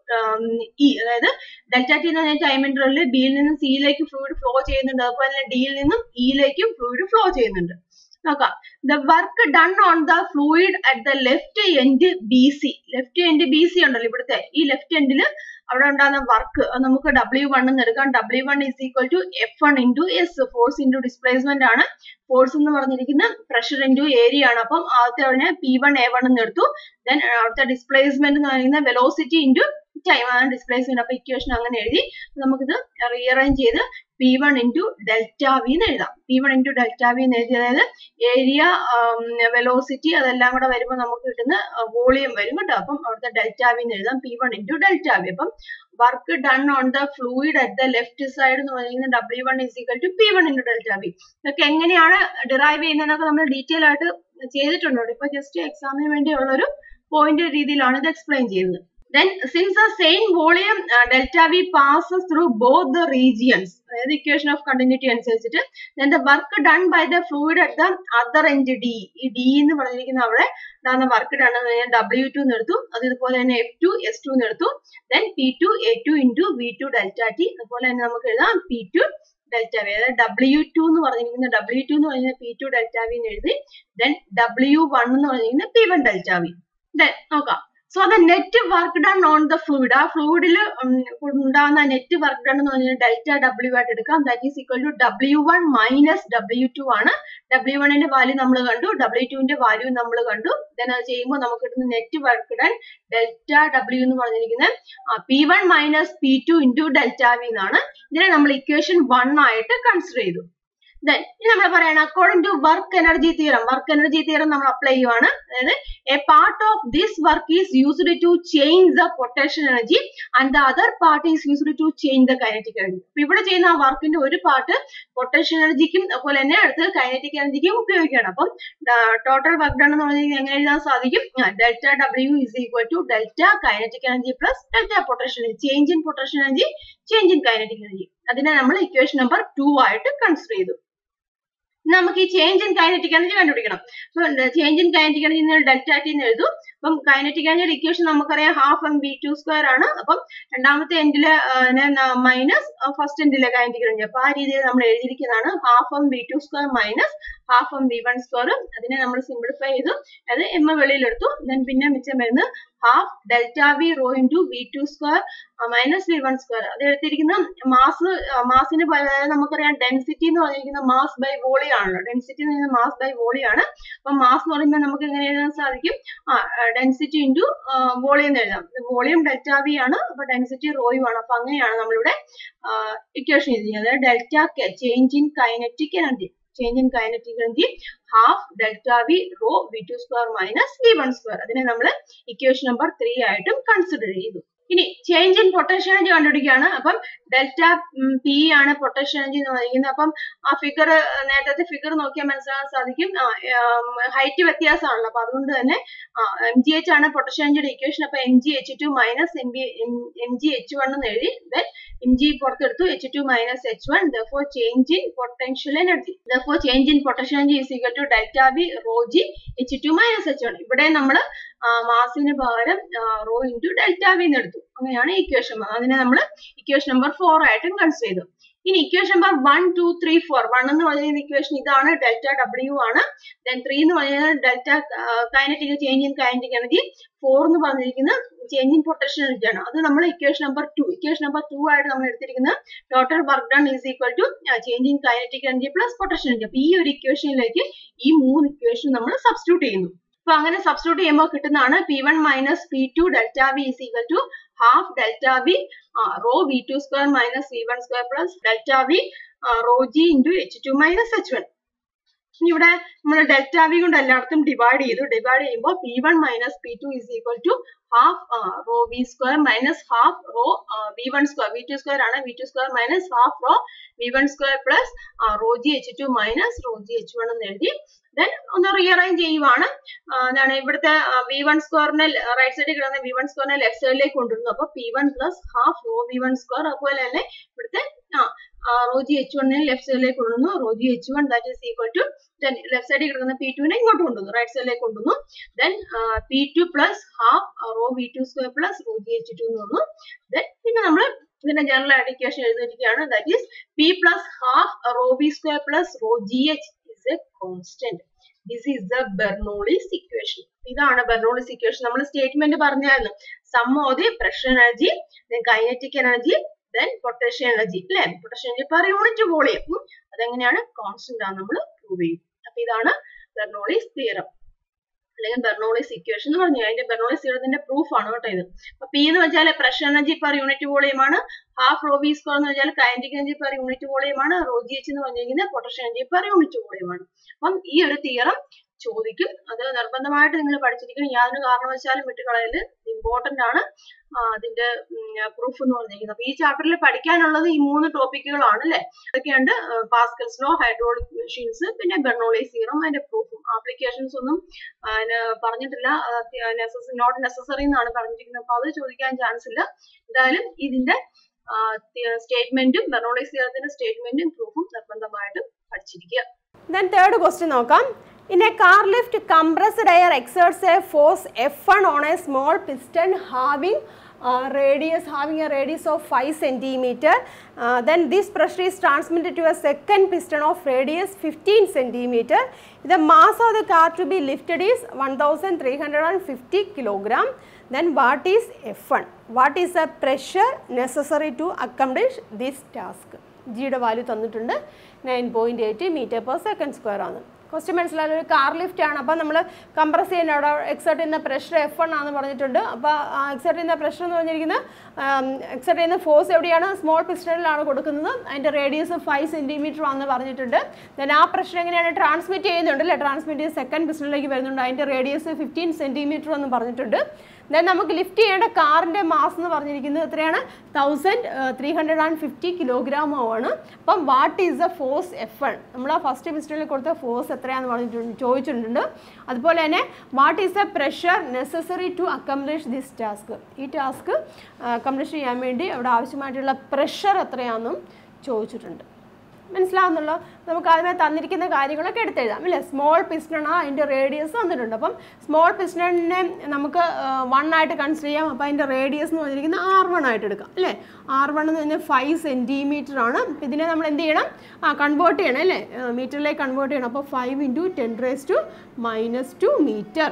E അതായത് delta T എന്ന് പറഞ്ഞ time ഇന്റർവെല്ലിൽ ബിയിൽ നിന്നും സിയിലേക്ക് ഫ്ലൂയിഡ് ഫ്ലോ ചെയ്യുന്നുണ്ട് അതുപോലെ തന്നെ ഡിയിൽ നിന്നും ഇയിലേക്കും ഫ്ലൂയിഡ് ഫ്ലോ ചെയ്യുന്നുണ്ട് നോക്കാം the work done on the fluid at the left end B C left end B C ഉണ്ടല്ലോ ഇവിടുത്തെ ഈ ലെഫ്റ്റ് എൻഡിൽ അവിടെ ഉണ്ടാകുന്ന വർക്ക് നമുക്ക് ഡബ്ല്യു വൺ എന്ന് എടുക്കാം W one is equal to F one into S force into displacement ആണ് ഫോഴ്സ് എന്ന് പറഞ്ഞിരിക്കുന്ന പ്രഷർ ഇൻറ്റു ഏരിയ ആണ് അപ്പം ആദ്യത്തെ അവിടെ പി വൺ എ വൺ എന്ന് എടുത്തു ദെൻ അടുത്ത ഡിസ്പ്ലേസ്മെന്റ് എന്ന് പറയുന്ന വെലോസിറ്റി ഇൻറ്റു ടൈം ആണ് ഡിസ്പ്ലേസ്മെന്റ് അപ്പൊ ഇക്വേഷൻ അങ്ങനെ എഴുതി നമുക്കിത് റീഅറേഞ്ച് ചെയ്ത് P one into delta V എന്ന് എഴുതാം P one into delta V എന്ന് എഴുതി അതായത് ഏരിയ വെലോസിറ്റി അതെല്ലാം കൂടെ വരുമ്പോൾ നമുക്ക് കിട്ടുന്ന വോളിയം വരും കേട്ടോ അപ്പം അവിടുത്തെ ഡെൽറ്റ വി എന്ന് എഴുതാം P one into delta V അപ്പം work done on the fluid at the left side എന്ന് പറയുന്നത് W one is equal to P one into delta V ഇതൊക്കെ എങ്ങനെയാണ് ഡിറൈവ് ചെയ്യുന്നതെന്നൊക്കെ നമ്മൾ ഡീറ്റെയിൽ ആയിട്ട് ചെയ്തിട്ടുണ്ട് ഇപ്പൊ ജസ്റ്റ് എക്സാമിന് വേണ്ടിയുള്ള ഒരു പോയിന്റ് രീതിയിലാണ് ഇത് എക്സ്പ്ലെയിൻ ചെയ്യുന്നത് then since the same volume uh, delta v passes through both the regions അതായത് ഇക്വേഷൻ ഓഫ് കണ്ടിന്യൂറ്റി അനുസരിച്ചിട്ട് then the work done by the fluid at the other end d ഈ d എന്ന് പറഞ്ഞിരിക്കുന്ന അവിടെ ഉണ്ടാകുന്ന വർക്ക് ഡൺ എന്ന് പറഞ്ഞാൽ W to എടുത്തു അത് ഇതുപോലെ തന്നെ എഫ് ടു എസ് ടു എടുത്തു then P two A two into V two delta T അതുപോലെ തന്നെ നമുക്ക് എഴുതാം പി ടു ഡെൽറ്റ വി അതായത് ഡബ്ല്യു ടു എന്ന് പറഞ്ഞിരിക്കുന്ന ഡബ്ല്യു ടു എന്ന് പറഞ്ഞാൽ പി ടു ഡെൽറ്റ വി എന്ന് എഴുതി ദെൻ ഡബ്ല്യു വൺ എന്ന് പറഞ്ഞിരിക്കുന്നത് P one delta V then നോക്കാം so the net work done on the fluid ആ ഫ്ലൂയിഡിൽ ഉണ്ടാകുന്ന നെറ്റ് വർക്ക് ഡൺ എന്ന് പറഞ്ഞാൽ ഡെൽറ്റ ഡബ്ല്യു ആയിട്ട് എടുക്കാം that is equal to W one minus W two ആണ് ഡബ്ല്യു വണ്ണിന്റെ വാല്യൂ നമ്മൾ കണ്ടു ഡബ്ല്യു ടുവിന്റെ വാല്യൂ നമ്മൾ കണ്ടു ദെൻ അത് ചെയ്യുമ്പോൾ നമുക്ക് കിട്ടുന്ന net work done delta W എന്ന് പറഞ്ഞിരിക്കുന്നത് P one minus P two into delta V എന്നാണ് ഇതിനെ നമ്മൾ ഇക്വേഷൻ വൺ ആയിട്ട് കൺസിഡർ ചെയ്തു ദെൻ ഇനി നമ്മൾ പറയണം according to work energy theorem work energy theorem നമ്മൾ അപ്ലൈ ചെയ്യുവാണ് അതായത് a part of this work is used to change the potential energy and the other part is used to change the kinetic energy അപ്പൊ ഇവിടെ ചെയ്യുന്ന ആ വർക്കിന്റെ ഒരു part potential എനർജിക്കും അതുപോലെ തന്നെ അടുത്ത് കൈനറ്റിക് എനർജിക്കും ഉപയോഗിക്കുകയാണ് അപ്പം ടോട്ടൽ വർക്ക് ഡൺ എന്ന് പറഞ്ഞാൽ എങ്ങനെ എഴുതാൻ സാധിക്കും delta W is equal to delta kinetic energy plus delta potential energy change in potential energy change in kinetic energy അതിനെ നമ്മൾ ഇക്വേഷൻ നമ്പർ ടു ആയിട്ട് കൺസിഡർ ചെയ്തു നമുക്ക് ഈ ചേഞ്ച് ഇൻ കൈനറ്റിക് എനർജി കണ്ടുപിടിക്കണം അപ്പൊ change in kinetic energy delta T എന്ന് എഴുതും അപ്പം കൈനറ്റിക് എനർജിയുടെ ഇക്വേഷൻ നമുക്കറിയാം half M V two square ആണ് അപ്പം രണ്ടാമത്തെ എൻഡില് മൈനസ് ഫസ്റ്റ് എൻഡിലെ കൈനറ്റിക് എനർജി അപ്പൊ ആ രീതിയിൽ നമ്മൾ എഴുതിയിരിക്കുന്നതാണ് half M V two square minus half M V one square അതിനെ നമ്മൾ സിംപ്ലിഫൈ ചെയ്തു അത് എം വെളിയിലെടുത്തു ദെൻ പിന്നെ മിച്ചം വരുന്നത് half delta V rho into V two square minus V one square അത് എടുത്തിരിക്കുന്ന മാസ് മാസിന് നമുക്കറിയാം ഡെൻസിറ്റി എന്ന് പറഞ്ഞിരിക്കുന്ന മാസ് ബൈ വോളി ആണല്ലോ ഡെൻസിറ്റി എന്ന് പറയുന്നത് മാസ് ബൈ വോളി ആണ് അപ്പൊ മാസ് എന്ന് പറയുമ്പോൾ നമുക്ക് എങ്ങനെ എഴുതാൻ സാധിക്കും ആ ഡെൻസിറ്റി ഇൻറ്റു വോളിയം എന്ന് എഴുതാം വോളിയം ഡെൽറ്റ വി ആണ് അപ്പൊ ഡെൻസിറ്റി റോയും ആണ് അപ്പൊ അങ്ങനെയാണ് നമ്മളിവിടെ ഇക്വേഷൻ ചെയ്തിരിക്കുന്നത് delta change in kinetic energy change in kinetic energy half delta V rho V two square minus V one square അതിനെ നമ്മൾ ഇക്വേഷൻ നമ്പർ ത്രീ ആയിട്ടും കൺസിഡർ ചെയ്തു ഇനി ചേഞ്ച് ഇൻ പൊട്ടൻഷ്യൽ എനർജി കണ്ടുപിടിക്കുകയാണ് അപ്പം ഡെൽറ്റ പി ആണ് potential energy എന്ന് പറയുന്നത് അപ്പം ആ ഫിഗർ നേരത്തെ ഫിഗർ നോക്കിയാൽ മനസ്സിലാക്കാൻ സാധിക്കും ഹൈറ്റ് വ്യത്യാസമാണല്ലോ അപ്പൊ അതുകൊണ്ട് തന്നെ എം ജി എച്ച് ആണ് പൊട്ടൻഷ്യൽ എനർജിയുടെ ഇക്വേഷൻ അപ്പൊ M G H two minus M B M G H one എന്ന് എഴുതി ദെൻ എം ജി പുറത്തെടുത്തു H two minus H one though change in potential energy though change in potential energy is equal to delta B rho G H two minus H one ഇവിടെ നമ്മൾ മാസിന് പകരം rho into delta V എന്ന് എടുത്തു അങ്ങനെയാണ് equation അതിനെ നമ്മൾ equation number four ആയിട്ടും consider ചെയ്തു ഇനി equation number one two three four one എന്ന് പറയുന്ന ഇക്വേഷൻ ഇതാണ് ഡെൽറ്റ ഡബ്ല്യു ആണ് ദെൻ ത്രീ എന്ന് പറയുന്നത് delta kinetic change in kinetic energy four എന്ന് പറഞ്ഞിരിക്കുന്നത് ചേഞ്ച് ഇൻ പൊട്ടൻഷ്യൽ എനർജി ആണ് അത് നമ്മൾ equation number two equation number two ആയിട്ട് നമ്മൾ എടുത്തിരിക്കുന്നത് total work done is equal to change in kinetic energy plus potential energy അപ്പൊ ഈ ഒരു ഇക്വേഷനിലേക്ക് ഈ മൂന്ന് ഇക്വേഷൻ നമ്മൾ സബ്സ്റ്റിറ്റ്യൂട്ട് ചെയ്യുന്നു അപ്പൊ അങ്ങനെ സബ്സ്റ്റിറ്റ്യൂട്ട് ചെയ്യുമ്പോൾ കിട്ടുന്നതാണ് P one minus P two delta V is equal to half delta V rho V two square minus V one square plus delta V rho G into H two minus H one ഇനി ഇവിടെ നമ്മൾ delta V കൊണ്ട് എല്ലായിടത്തും divide ചെയ്തു divide ചെയ്യുമ്പോൾ P one minus P two is equal to half rho V square minus half rho V one square V two square ആണ് V two square minus half rho V one square plus rho G H two minus rho G H one എന്ന് എഴുതി then ഒന്ന് rearrange ചെയ്യുവാണ് എന്താണ് ഇവിടുത്തെ V one സ്ക്വയറിനെ right സൈഡിൽ കിടന്ന V one സ്ക്വയറിനെ left സൈഡിലേക്ക് കൊണ്ടുവരുന്നു അപ്പൊ P one plus half rho V one square അതുപോലെ തന്നെ ഇവിടുത്തെ റോ ജി എച്ച് വണ്ണിനെ ലെഫ്റ്റ് സൈഡിലേക്ക് കൊണ്ടുവന്നു rho G H one that is equal to then left സൈഡിൽ കിടക്കുന്ന പി ടുവിനെ ഇങ്ങോട്ട് കൊണ്ടുവന്നു റൈറ്റ് സൈഡിലേക്ക് കൊണ്ടുവന്നു then P two plus half rho V two square plus rho G H two എന്ന് വന്നു ദെൻ പിന്നെ നമ്മൾ ഇതിന്റെ ജനറൽ ആഡിക്കേഷൻ എഴുതിയിരിക്കുകയാണ് that is P plus half rho V square plus rho G H is a constant this is the Bernoulli's equation ഇതാണ് Bernoulli's equation നമ്മൾ statement പറഞ്ഞായിരുന്നു sum of the pressure energy then kinetic energy then potential energy അല്ലെ potential energy per unit volume അതെങ്ങനെയാണ് constant ആണ് നമ്മൾ prove ചെയ്യും അപ്പൊ ഇതാണ് ബെർണോളിസ് തിയറം അല്ലെങ്കിൽ ബെർണോളിസ് ഇക്വേഷൻ എന്ന് പറഞ്ഞു അതിന്റെ ബെർണോളിസ് തിയറത്തിന്റെ പ്രൂഫ് ആണ് കേട്ടോ ഇത് അപ്പൊ പി എന്ന് വെച്ചാൽ pressure energy per unit volume ആണ് ഹാഫ് റോ വി സ്ക്വയർ എന്ന് വെച്ചാൽ kinetic energy per unit volume ആണ് റോ ജി എച്ച് എന്ന് പറഞ്ഞിരിക്കുന്നത് potential energy per unit volume ആണ് അപ്പം ഈ ഒരു തിയറം ചോദിക്കും അത് നിർബന്ധമായിട്ട് നിങ്ങൾ പഠിച്ചിരിക്കണം യാതൊരു കാരണവശാലും വിട്ടുകളയല് ഇമ്പോർട്ടന്റ് ആണ് അതിന്റെ പ്രൂഫ് എന്ന് പറഞ്ഞിരിക്കുന്നത് അപ്പൊ ഈ ചാപ്റ്ററിൽ പഠിക്കാനുള്ളത് ഈ മൂന്ന് ടോപ്പിക്കുകളാണ് അല്ലെ അതൊക്കെയുണ്ട് പാസ്കൽസ് ലോ ഹൈഡ്രോളിക് മെഷീൻസ് പിന്നെ ബെർണോളൈസ് സീറം അതിന്റെ പ്രൂഫും ആപ്ലിക്കേഷൻസ് ഒന്നും പറഞ്ഞിട്ടില്ല നോട്ട് നെസസറി എന്നാണ് പറഞ്ഞിരിക്കുന്നത് അപ്പൊ അത് ചോദിക്കാൻ ചാൻസ് ഇല്ല എന്തായാലും ഇതിന്റെ സ്റ്റേറ്റ്മെന്റും ബെർണോളൈസ് സീറത്തിന്റെ സ്റ്റേറ്റ്മെന്റും പ്രൂഫും നിർബന്ധമായിട്ടും പഠിച്ചിരിക്കുക ദെൻ തേർഡ് ക്വസ്റ്റ്യൻ നോക്കാം In a car lift, compressed air exerts a force F1 on a small piston having uh, radius having a radius of 5 centimeter. Uh, then this pressure is transmitted to a second piston of radius 15 centimeter. The mass of the car to be lifted is 1350 kilogram. Then what is F1? What is the pressure necessary to accomplish this task? ജിയുടെ value തന്നിട്ടുണ്ട് nine point eight metre per second square ആണ് question മനസ്സിലായാലും ഒരു car lift ആണ് അപ്പോൾ നമ്മൾ compress ചെയ്യുന്ന അവിടെ എക്സർട്ട് ചെയ്യുന്ന പ്രഷർ എഫ് വൺ ആണെന്ന് പറഞ്ഞിട്ടുണ്ട് അപ്പോൾ എക്സർട്ട് ചെയ്യുന്ന പ്രഷർ എന്ന് പറഞ്ഞിരിക്കുന്നത് എക്സർട്ട് ചെയ്യുന്ന ഫോഴ്സ് എവിടെയാണ് സ്മോൾ പിസ്റ്റണിലാണ് കൊടുക്കുന്നത് അതിൻ്റെ റേഡിയസ് ഫൈവ് സെൻറ്റിമീറ്റർ ആണെന്ന് പറഞ്ഞിട്ടുണ്ട് ദെൻ ആ പ്രഷർ എങ്ങനെയാണ് ട്രാൻസ്മിറ്റ് ചെയ്യുന്നുണ്ട് അല്ലേ ട്രാൻസ്മിറ്റ് ചെയ്ത് സെക്കൻഡ് പിസ്റ്റണിലേക്ക് വരുന്നുണ്ട് അതിൻ്റെ റേഡിയസ് ഫിഫ്റ്റീൻ സെൻറ്റിമീറ്റർ എന്ന് പറഞ്ഞിട്ടുണ്ട് ദെൻ നമുക്ക് ലിഫ്റ്റ് ചെയ്യേണ്ട കാറിൻ്റെ മാസ് എന്ന് പറഞ്ഞിരിക്കുന്നത് എത്രയാണ് thousand three hundred and fifty kilogram ആണ് അപ്പം what is the force F one നമ്മൾ ആ ഫസ്റ്റ് പിസ്റ്റണിൽ കൊടുത്ത ഫോഴ്സ് എത്രയാണെന്ന് പറഞ്ഞിട്ടുണ്ട് ചോദിച്ചിട്ടുണ്ട് അതുപോലെ തന്നെ what is the pressure necessary to accomplish this task ഈ ടാസ്ക് അക്കംപ്ലിഷ് ചെയ്യാൻ വേണ്ടി അവിടെ ആവശ്യമായിട്ടുള്ള പ്രഷർ എത്രയാണെന്നും ചോദിച്ചിട്ടുണ്ട് മനസ്സിലാവുന്നുള്ളൂ നമുക്ക് ആദ്യമേ തന്നിരിക്കുന്ന കാര്യങ്ങളൊക്കെ എടുത്തെഴുതാം അല്ലേ സ്മോൾ പിസ്റ്റണാണ് അതിൻ്റെ റേഡിയസ് തന്നിട്ടുണ്ട് അപ്പം സ്മോൾ പിസ്റ്റണിനെ നമുക്ക് വൺ ആയിട്ട് കൺസിഡർ ചെയ്യാം അപ്പോൾ അതിൻ്റെ റേഡിയസ് എന്ന് പറഞ്ഞിരിക്കുന്നത് ആർ വൺ ആയിട്ട് എടുക്കാം അല്ലേ ആർ വൺ എന്ന് പറഞ്ഞാൽ ഫൈവ് സെൻറ്റിമീറ്റർ ആണ് ഇതിനെ നമ്മൾ എന്ത് ചെയ്യണം ആ കൺവേർട്ട് ചെയ്യണം അല്ലേ മീറ്ററിലേക്ക് കൺവേർട്ട് ചെയ്യണം അപ്പോൾ five into ten raise to minus two metre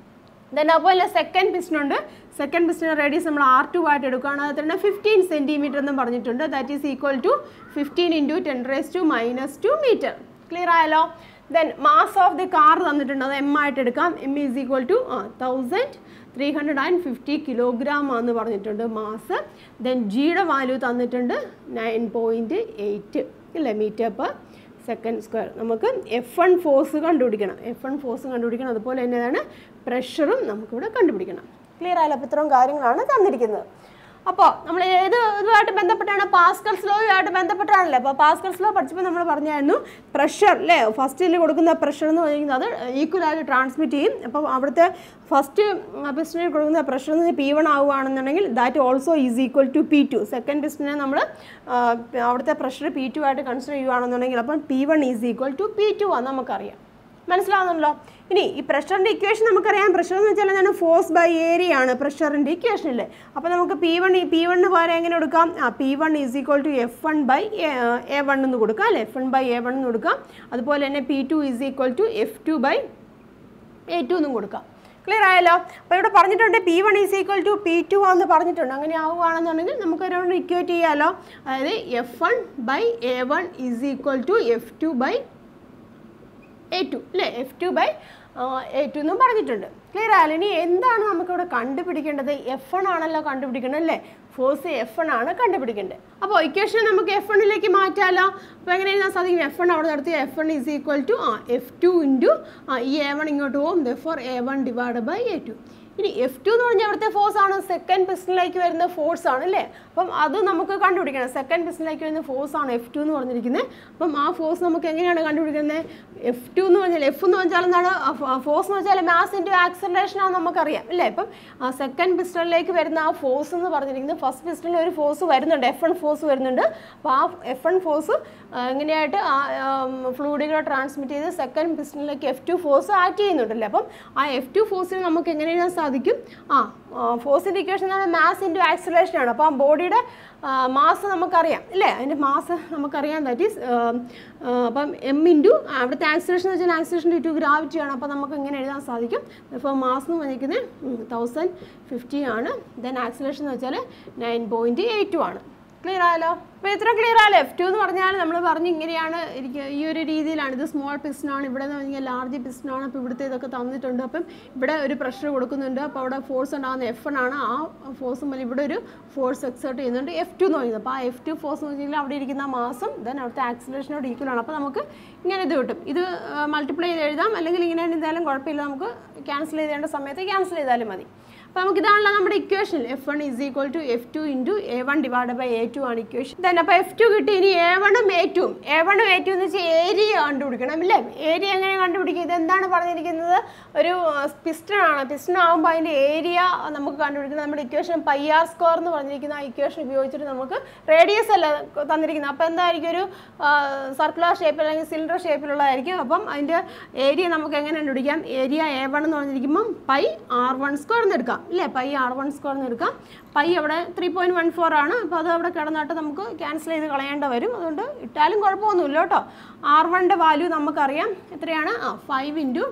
then അതുപോലെ സെക്കൻഡ് പിസ്റ്റൺ ഉണ്ട് സെക്കൻഡ് പിസ്റ്റൺ റേഡിയസ് നമ്മൾ ആർ ടു ആയിട്ട് എടുക്കുകയാണ് അത് തന്നെ ഫിഫ്റ്റീൻ സെൻറ്റിമീറ്റർ എന്ന് പറഞ്ഞിട്ടുണ്ട് that is equal to fifteen into ten raise to minus two metre clear ആയല്ലോ then mass of the car തന്നിട്ടുണ്ട് അത് എം ആയിട്ട് എടുക്കാം M is equal to a thousand three hundred and fifty kilogram ആണെന്ന് പറഞ്ഞിട്ടുണ്ട് mass then ജിയുടെ value തന്നിട്ടുണ്ട് nine point eight ഇല്ലേ മീറ്റർ പെർ സെക്കൻഡ് സ്ക്വയർ നമുക്ക് എഫ് വൺ ഫോഴ്സ് കണ്ടുപിടിക്കണം എഫ് വൺ ഫോഴ്സ് കണ്ടുപിടിക്കണം അതുപോലെ തന്നെയാണ് പ്രഷറും നമുക്കിവിടെ കണ്ടുപിടിക്കണം ക്ലിയർ ആയാലും അപ്പോൾ ഇത്രയും കാര്യങ്ങളാണ് തന്നിരിക്കുന്നത് അപ്പോൾ നമ്മൾ ഏത് ഇതുമായിട്ട് ബന്ധപ്പെട്ടാണ് പാസ്കൽ സ്ലോയുമായിട്ട് ബന്ധപ്പെട്ടാണല്ലേ അപ്പോൾ പാസ്കൽ സ്ലോ പഠിച്ചപ്പോൾ നമ്മൾ പറഞ്ഞായിരുന്നു പ്രഷർ അല്ലേ ഫസ്റ്റിൽ കൊടുക്കുന്ന പ്രഷർ എന്ന് പറയുന്നത് അത് ഈക്വലായിട്ട് ട്രാൻസ്മിറ്റ് ചെയ്യും അപ്പോൾ അവിടുത്തെ ഫസ്റ്റ് പിസ്റ്റണിൽ കൊടുക്കുന്ന പ്രഷർ എന്ന് പറഞ്ഞാൽ പി വൺ ആവുകയാണെന്നുണ്ടെങ്കിൽ that also is equal to P two second പിസ്റ്റനെ നമ്മൾ അവിടുത്തെ പ്രഷർ പി ടു ആയിട്ട് കൺസിഡർ ചെയ്യുകയാണെന്നുണ്ടെങ്കിൽ അപ്പം P one is equal to P two ആണ് നമുക്കറിയാം മനസ്സിലാവുന്നുണ്ടല്ലോ ഇനി ഈ പ്രഷറിൻ്റെ ഇക്വേഷൻ നമുക്കറിയാം പ്രഷർ എന്ന് വെച്ചാൽ എന്താണ് ഫോഴ്സ് ബൈ ഏരിയ ആണ് പ്രഷറിൻ്റെ ഇക്വേഷൻ അല്ലേ അപ്പോൾ നമുക്ക് പി വൺ പി വണ്ണിന് പകരം എങ്ങനെ കൊടുക്കാം ആ P one is equal to F one by A one എന്ന് കൊടുക്കാം അല്ലേ F one by A one എന്ന് കൊടുക്കാം അതുപോലെ തന്നെ P two is equal to F two by A two എന്നും കൊടുക്കാം ക്ലിയർ ആയല്ലോ അപ്പോൾ ഇവിടെ പറഞ്ഞിട്ടുണ്ട് P one is equal to P two ആണെന്ന് പറഞ്ഞിട്ടുണ്ട് അങ്ങനെ ആവുകയാണെന്നുണ്ടെങ്കിൽ നമുക്ക് ഒരാൾ ഇക്വേറ്റ് ചെയ്യാമല്ലോ അതായത് F one by A one is equal to F two by A two അല്ലേ F two by A two എന്നും പറഞ്ഞിട്ടുണ്ട് ക്ലിയർ ആയാലും ഇനി എന്താണ് നമുക്കിവിടെ കണ്ടുപിടിക്കേണ്ടത് എഫ് വൺ ആണല്ലോ കണ്ടുപിടിക്കേണ്ടത് അല്ലേ ഫോഴ്സ് എഫ് വൺ ആണ് കണ്ടുപിടിക്കേണ്ടത് അപ്പോൾ ഇക്വേഷൻ നമുക്ക് എഫ് വണ്ണിലേക്ക് മാറ്റാമല്ലോ അപ്പോൾ എങ്ങനെ എഴുതാൻ സാധിക്കും എഫ് വൺ അവിടെ നടത്തി F one is equal to ആ എഫ് ടു ഇൻറ്റു ആ ഈ എ വൺ ഇങ്ങോട്ട് പോകും the four A one divide by A two ഇനി എഫ് ടു എന്ന് പറഞ്ഞാൽ അവിടുത്തെ ഫോഴ്സ് ആണ് സെക്കൻഡ് പിസ്റ്റണിലേക്ക് വരുന്ന ഫോഴ്സ് ആണ് അല്ലേ അപ്പം അത് നമുക്ക് കണ്ടുപിടിക്കണം സെക്കൻഡ് പിസ്റ്റണിലേക്ക് വരുന്ന ഫോഴ്സ് ആണ് എഫ് ടു എന്ന് പറഞ്ഞിരിക്കുന്നത് അപ്പം ആ ഫോഴ്സ് നമുക്ക് എങ്ങനെയാണ് കണ്ടുപിടിക്കുന്നത് എഫ് ടു എന്ന് പറഞ്ഞാൽ എഫ് എന്ന് വെച്ചാൽ എന്താണ് ഫോഴ്സ് എന്ന് വെച്ചാൽ മാസ് ഇൻറ്റു ആക്സലറേഷൻ ആണെന്ന് നമുക്കറിയാം അല്ലേ ഇപ്പം സെക്കൻഡ് പിസ്റ്റണിലേക്ക് വരുന്ന ആ ഫോഴ്സ് എന്ന് പറഞ്ഞിരിക്കുന്നത് ഫസ്റ്റ് പിസ്റ്റണിൽ ഒരു ഫോഴ്സ് വരുന്നുണ്ട് എഫ് വൺ ഫോഴ്സ് വരുന്നുണ്ട് അപ്പോൾ ആ എഫ് വൺ ഫോഴ്സ് എങ്ങനെയായിട്ട് ആ ഫ്ലൂയിഡുകളെ ട്രാൻസ്മിറ്റ് ചെയ്ത് സെക്കൻഡ് പിസ്റ്റണിലേക്ക് എഫ് ടു ഫോഴ്സ് ആക്ട് ചെയ്യുന്നുണ്ടല്ലേ അപ്പം ആ എഫ് ടു ഫോഴ്സിന് നമുക്ക് എങ്ങനെ എഴുതാൻ സാധിക്കും ആ ഫോഴ്സിൻ്റെ ഇക്വേഷൻ എന്ന് പറഞ്ഞാൽ മാസ് ഇൻറ്റു ആക്സലേഷൻ ആണ് അപ്പോൾ ആ ബോഡിയുടെ മാസ് നമുക്കറിയാം അല്ലേ അതിൻ്റെ മാസ് നമുക്കറിയാം ദാറ്റ് ഈസ് അപ്പം എം ഇൻറ്റു അവിടുത്തെ ആക്സലേഷൻ എന്ന് വെച്ചാൽ ആക്സലേഷൻ ഡ്യൂ ടു ഗ്രാവിറ്റി ആണ് അപ്പോൾ നമുക്ക് ഇങ്ങനെ എഴുതാൻ സാധിക്കും ഇപ്പോൾ മാസ് എന്ന് പറഞ്ഞിരിക്കുന്നത് തൗസൻഡ് ഫിഫ്റ്റി ആണ് ദെൻ ആക്സലേഷൻ എന്ന് വെച്ചാൽ നയൻ പോയിൻറ്റ് എയ്റ്റ് ആണ് ക്ലിയർ ആയല്ലോ അപ്പോൾ ഇത്ര ക്ലിയർ ആയല്ലോ എഫ് ടു എന്ന് പറഞ്ഞാൽ നമ്മൾ പറഞ്ഞു ഇങ്ങനെയാണ് ഇരിക്കുക ഈ ഒരു രീതിയിലാണ് ഇത് സ്മോൾ പിസ്റ്റനാണ് ഇവിടെ എന്ന് പറഞ്ഞാൽ ലാർജ് പിസ്റ്റനാണ് അപ്പോൾ ഇവിടുത്തെ ഇതൊക്കെ തന്നിട്ടുണ്ട് അപ്പം ഇവിടെ ഒരു പ്രഷർ കൊടുക്കുന്നുണ്ട് അപ്പോൾ അവിടെ ഫോഴ്സ് ഉണ്ടാകുന്ന എഫ് വൺ ആണ് ആ ഫോഴ്സ് മുതൽ ഇവിടെ ഒരു ഫോഴ്സ് എക്സേർട്ട് ചെയ്യുന്നുണ്ട് എഫ് ടു എന്ന് പറയുന്നത് അപ്പോൾ ആ എഫ് ടു ഫോഴ്സ് എന്ന് വെച്ചാൽ അവിടെ ഇരിക്കുന്ന മാസം ദെൻ അവിടുത്തെ ആക്സിലേഷനോട് ഈക്വൽ ആണ് അപ്പോൾ നമുക്ക് ഇങ്ങനെ ഇത് കിട്ടും ഇത് മൾട്ടിപ്ലൈ ചെയ്ത് എഴുതാം അല്ലെങ്കിൽ ഇങ്ങനെ എന്തായാലും കുഴപ്പമില്ല നമുക്ക് ക്യാൻസൽ ചെയ്തേണ്ട സമയത്ത് ക്യാൻസൽ ചെയ്താലും മതി അപ്പോൾ നമുക്ക് ഇതാണല്ലോ നമ്മുടെ equation F one is equal to F two into A one divide by A two ആണ് ഇക്വേഷൻ തന്നെ അപ്പോൾ എഫ് ടു കിട്ടി ഇനി എ വണ്ണും എ ടുവും എ വണ്ണും എ ടു എന്ന് വെച്ചാൽ ഏരിയ കണ്ടുപിടിക്കണം അല്ലേ ഏരിയ എങ്ങനെ കണ്ടുപിടിക്കുക ഇത് എന്താണ് പറഞ്ഞിരിക്കുന്നത് ഒരു പിസ്റ്റൺ ആണ് പിസ്റ്റൺ ആകുമ്പോൾ അതിൻ്റെ ഏരിയ നമുക്ക് കണ്ടുപിടിക്കണം നമ്മുടെ ഇക്വേഷൻ പൈ ആർ സ്ക്വയർ എന്ന് പറഞ്ഞിരിക്കുന്ന ആ ഇക്വേഷൻ ഉപയോഗിച്ചിട്ട് നമുക്ക് റേഡിയസ് അല്ല തന്നിരിക്കുന്നത് അപ്പോൾ എന്തായിരിക്കും ഒരു സർക്കുലർ ഷേപ്പിൽ അല്ലെങ്കിൽ സിലിണ്ടർ ഷേപ്പിലുള്ളതായിരിക്കും അപ്പം അതിൻ്റെ ഏരിയ നമുക്ക് എങ്ങനെ കണ്ടുപിടിക്കാം ഏരിയ എ വൺ എന്ന് പറഞ്ഞിരിക്കുമ്പം പൈ ആർ വൺ സ്ക്വയർ എന്ന് എടുക്കാം ഇല്ലേ പൈ ആർ വൺ സ്ക്വയർ എന്ന് എടുക്കാം പൈ അവിടെ ത്രീ പോയിൻറ്റ് വൺ ഫോർ ആണ് അപ്പോൾ അത് അവിടെ കിടന്നിട്ട് നമുക്ക് ക്യാൻസൽ ചെയ്ത് കളയേണ്ട വരും അതുകൊണ്ട് ഇട്ടാലും കുഴപ്പമൊന്നുമില്ല കേട്ടോ ആർ വണ്ണിൻ്റെ വാല്യൂ നമുക്കറിയാം എത്രയാണ് ആ five into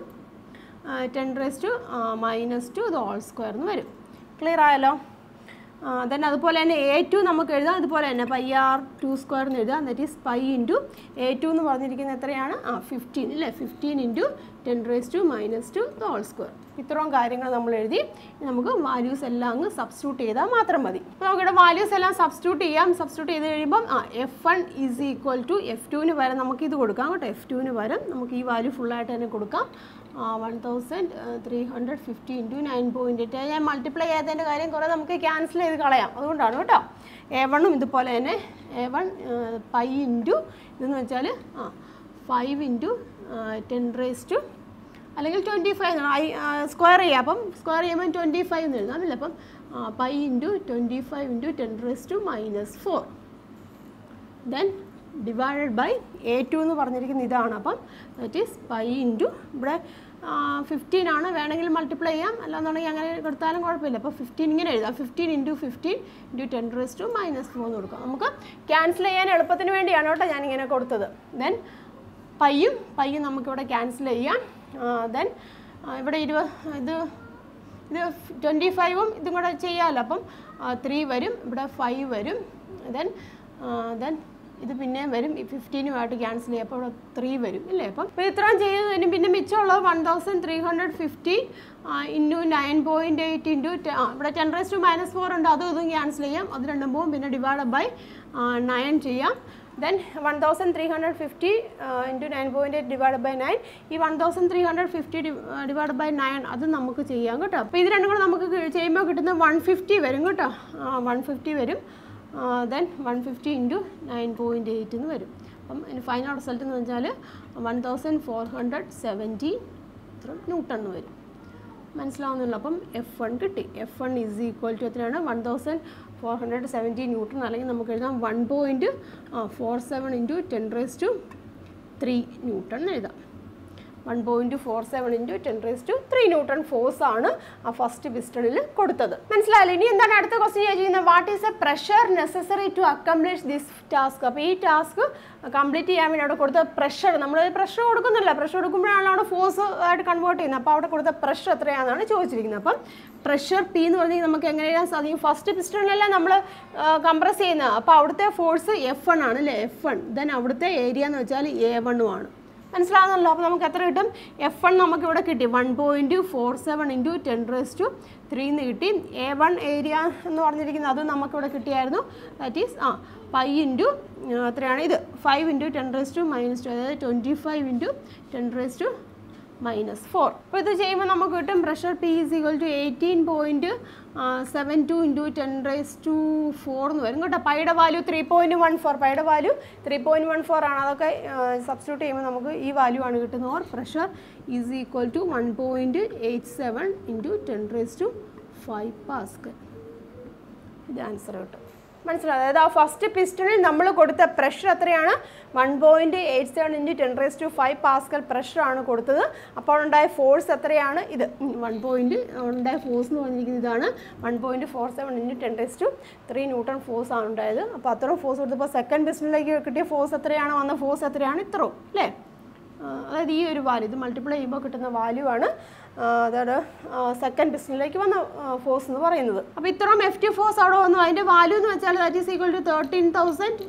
ten raise to minus two ഇത് ഓൾ സ്ക്വയർ എന്ന് വരും ക്ലിയർ ആയല്ലോ ദെൻ അതുപോലെ തന്നെ എ ടു നമുക്ക് എഴുതാം അതുപോലെ തന്നെ പൈ ആർ ടു സ്ക്വയർ എന്ന് എഴുതാം that is pi into A two എന്ന് പറഞ്ഞിരിക്കുന്നത് എത്രയാണ് ആ ഫിഫ്റ്റീൻ അല്ലേ fifteen into ten raise to minus two the whole square ഇത്രയും കാര്യങ്ങൾ നമ്മൾ എഴുതി ഇനി നമുക്ക് വാല്യൂസ് എല്ലാം അങ്ങ് സബ്സ്റ്റിറ്റ്യൂട്ട് ചെയ്താൽ മാത്രം മതി അപ്പോൾ നമുക്കിവിടെ വാല്യൂസ് എല്ലാം സബ്സ്റ്റിറ്റ്യൂട്ട് ചെയ്യാം സബ്സ്റ്റിറ്റ്യൂട്ട് ചെയ്ത് കഴിയുമ്പം ആ F one is equal to F ടുവിന് പകരം നമുക്ക് ഇത് കൊടുക്കാം കേട്ടോ എഫ് ടുവിന് പകരം നമുക്ക് ഈ വാല്യൂ ഫുള്ളായിട്ട് തന്നെ കൊടുക്കാം one thousand three hundred fifty into nine point eight ഞാൻ മൾട്ടിപ്ലൈ ചെയ്യാത്തതിൻ്റെ കാര്യം കുറേ നമുക്ക് ക്യാൻസൽ ചെയ്ത് കളയാം അതുകൊണ്ടാണ് കേട്ടോ എ വണ്ണും ഇതുപോലെ തന്നെ എ വൺ പൈ ഇൻറ്റു ഇതെന്ന് വെച്ചാൽ ആ five into ten raise to അല്ലെങ്കിൽ ട്വൻറ്റി ഫൈവ് എന്നാണ് ഐ സ്ക്വയർ ചെയ്യുക അപ്പം സ്ക്വയർ ചെയ്യുമ്പോൾ ട്വൻറ്റി ഫൈവ് എന്ന് എഴുതാം അല്ലേ അപ്പം pi into twenty five into ten raise to minus four then divided by A two എന്ന് പറഞ്ഞിരിക്കുന്ന ഇതാണ് അപ്പം ദറ്റ് ഈസ് പൈ ഇൻറ്റു ഇവിടെ ഫിഫ്റ്റീൻ ആണ് വേണമെങ്കിൽ മൾട്ടിപ്ലൈ ചെയ്യാം അല്ലാന്നുണ്ടെങ്കിൽ അങ്ങനെ കൊടുത്താലും കുഴപ്പമില്ല അപ്പോൾ ഫിഫ്റ്റീൻ ഇങ്ങനെ എഴുതാം fifteen into fifteen into ten raise to minus four എന്ന് കൊടുക്കാം നമുക്ക് ക്യാൻസൽ ചെയ്യാൻ എളുപ്പത്തിന് വേണ്ടിയാണ് കേട്ടോ ഞാനിങ്ങനെ കൊടുത്തത് ദെൻ പയ്യും പയ്യും നമുക്കിവിടെ ക്യാൻസൽ ചെയ്യാം ദെൻ ഇവിടെ ഇരുപത് ഇത് ഇത് ട്വൻറ്റി ഫൈവും ഇതും കൂടെ ചെയ്യാമല്ലോ അപ്പം ത്രീ വരും ഇവിടെ ഫൈവ് വരും ദെൻ ദെൻ ഇത് പിന്നെയും വരും ഈ ഫിഫ്റ്റീനുമായിട്ട് ക്യാൻസൽ ചെയ്യും അപ്പോൾ ഇവിടെ ത്രീ വരും ഇല്ലേ അപ്പം അപ്പോൾ ഇത്രയും ചെയ്തതിന് പിന്നെ മിച്ചമുള്ളത് one thousand three hundred fifty into nine point eight into ആ ഇവിടെ ten raise to minus four ഉണ്ട് അതും ഇതും ക്യാൻസൽ ചെയ്യാം അത് രണ്ടും പോകും പിന്നെ ഡിവൈഡ് ബൈ നയൻ ചെയ്യാം then one thousand three hundred fifty into nine point eight divide by nine ഈ one thousand three hundred fifty divide by nine അത് നമുക്ക് ചെയ്യാം കേട്ടോ അപ്പോൾ ഇത് രണ്ടും കൂടെ നമുക്ക് കി- ചെയ്യുമ്പോൾ കിട്ടുന്ന വൺ ഫിഫ്റ്റി വരും കേട്ടോ വൺ ഫിഫ്റ്റി വരും then one fifty into nine point eight എന്ന് വരും അപ്പം അതിന് ഫൈനൽ റിസൾട്ട് എന്ന് വെച്ചാൽ one thousand four hundred seventy ഇത്ര ന്യൂട്ടൺ എന്ന് വരും മനസ്സിലാവുന്നില്ല അപ്പം എഫ് വൺ കിട്ടി F one is equal to എത്രയാണ് one thousand four hundred seventy newton അല്ലെങ്കിൽ നമുക്ക് എഴുതാം one point four seven into ten raise to three newton എന്ന് എഴുതാം one point four seven into ten raise to three newton force ആണ് ആ first പിസ്റ്റണിൽ കൊടുത്തത് മനസ്സിലായല്ലോ ഇനി എന്താണ് അടുത്ത ക്വസ്റ്റ്യൻ ഞാൻ ചെയ്യുന്നത് what is a pressure necessary to accomplish this task അപ്പോൾ ഈ ടാസ്ക് കംപ്ലീറ്റ് ചെയ്യാൻ വേണ്ടി അവിടെ കൊടുത്ത പ്രഷർ നമ്മൾ പ്രഷർ കൊടുക്കുന്നില്ല പ്രഷർ കൊടുക്കുമ്പോഴാണ് അവിടെ ഫോഴ്സ് ആയിട്ട് കൺവേർട്ട് ചെയ്യുന്നത് അപ്പോൾ അവിടെ കൊടുത്ത പ്രഷർ എത്രയാണെന്നാണ് ചോദിച്ചിരിക്കുന്നത് അപ്പം പ്രഷർ പി എന്ന് പറഞ്ഞാൽ നമുക്ക് എങ്ങനെ എഴുതാൻ സാധിക്കും ഫസ്റ്റ് പിസ്റ്റണിലല്ല നമ്മൾ കംപ്രസ് ചെയ്യുന്നത് അപ്പോൾ അവിടുത്തെ ഫോഴ്സ് എഫ് വൺ ആണ് അല്ലേ എഫ് വൺ ദെൻ അവിടുത്തെ ഏരിയ എന്ന് വെച്ചാൽ എ വണ്ണും ആണ് മനസ്സിലാവുന്നല്ലോ അപ്പോൾ നമുക്ക് എത്ര കിട്ടും എഫ് വൺ നമുക്ക് ഇവിടെ കിട്ടി one point four seven into ten raise to three എന്ന് കിട്ടി എ വൺ ഏരിയ എന്ന് പറഞ്ഞിരിക്കുന്നത് അത് നമുക്കിവിടെ കിട്ടിയായിരുന്നു ദാറ്റ് ഈസ് ആ പൈ ഇൻറ്റു എത്രയാണ് ഇത് five into ten raise to minus two അതായത് twenty five into ten raise to minus four അപ്പോൾ ഇത് ചെയ്യുമ്പോൾ നമുക്ക് കിട്ടും pressure P is equal to eighteen point seven two into ten raise to four എന്ന് വരും കേട്ടോ പൈയുടെ value three point one four പൈയുടെ value three point one four ആണ് അതൊക്കെ സബ്സ്റ്റിറ്റ്യൂട്ട് ചെയ്യുമ്പോൾ നമുക്ക് ഈ വാല്യൂ ആണ് കിട്ടുന്നത് or pressure is equal to one point eight seven into ten raise to five pascal ഇത് ആൻസർ കിട്ടും മനസ്സിലായി അതായത് ആ ഫസ്റ്റ് പിസ്റ്റണിൽ നമ്മൾ കൊടുത്ത പ്രഷർ എത്രയാണ് one point eight seven into ten raise to five pascal പ്രഷറാണ് കൊടുത്തത് അപ്പോൾ ഉണ്ടായ ഫോഴ്സ് എത്രയാണ് ഇത് വൺ പോയിൻറ്റ് ഉണ്ടായ ഫോഴ്സ് എന്ന് പറഞ്ഞിരിക്കുന്നത് ഇതാണ് one point four seven into ten raise to three newton force ആണ് ഉണ്ടായത് അപ്പോൾ അത്രയും ഫോഴ്സ് കൊടുത്തപ്പോൾ സെക്കൻഡ് പിസ്റ്റണിലേക്ക് കിട്ടിയ ഫോഴ്സ് എത്രയാണ് വന്ന ഫോഴ്സ് എത്രയാണ് ഇത്രയും അല്ലേ ആ, അതായത് ഈ ഒരു വാല്യൂ ഇത് മൾട്ടിപ്ലൈ ചെയ്യുമ്പോൾ കിട്ടുന്ന വാല്യൂ ആണ് ആ, അതായത് സെക്കൻഡ് പിസ്റ്റനിലേക്ക് വന്ന ഫോഴ്സ് എന്ന് പറയുന്നത് അപ്പോൾ ഇത്രയും എഫ് ടി ഫോഴ്സ് അവിടെ വന്നു അതിൻ്റെ വാല്യൂ എന്ന് വെച്ചാൽ that is equal to thirteen thousand